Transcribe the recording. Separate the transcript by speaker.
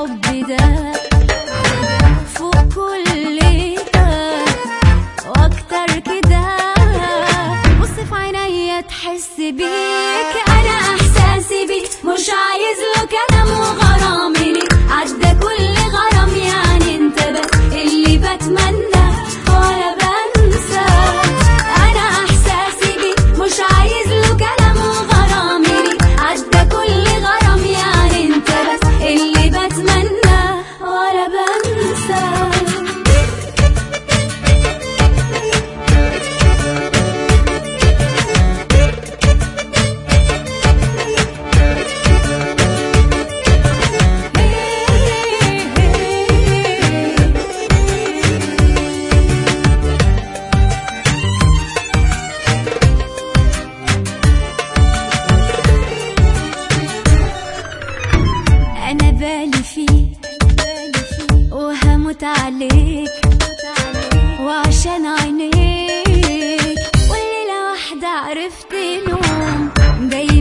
Speaker 1: الحب ده فوق كل ده واكتر كده بص في عينيا تحس بيك انا احساسي بيك مش عايز له كلام وغرامي ليك عدى كل غرام يعني انت بس اللي بتمنى ولا بنسى انا احساسي بيك مش عايز له كلام وغرامي ليك عدى كل غرام يعني انت بس اللي بتمنى ولا بنسى انا بالي فيك وهموت عليك وعشان عينيك والليلة واحدة عرفت نوم جاي